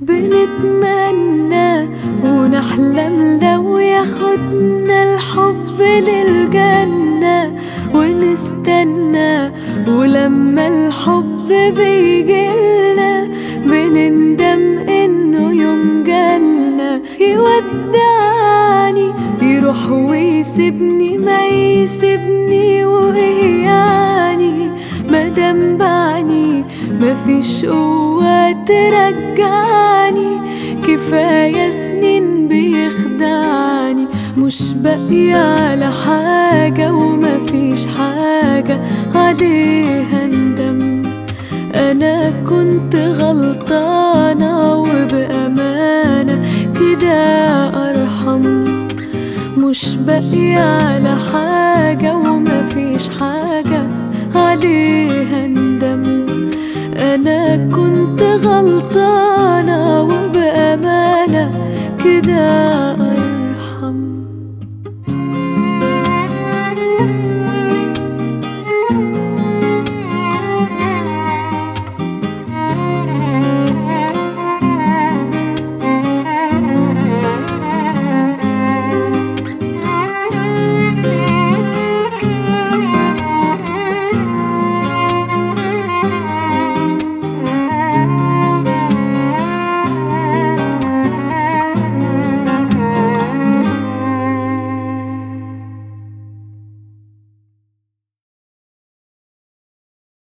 بنتمنى ونحلم لو ياخدنا الحب للجنة ونستنى ولما الحب بيجيلنا بنندم انه يوم جالنا يودعني يروح ويسيبني ما يسيبني وايه يعني مادام بعني مفيش قوة ترجعني كفاية سنين بيخدعني مش باقية على حاجة ومفيش حاجة عليها ندم أنا كنت غلطانة وبأمانة كده أرحم مش باقية على حاجة ومفيش حاجة عليها ندم أنا كنت غلطانة وبأمانة كده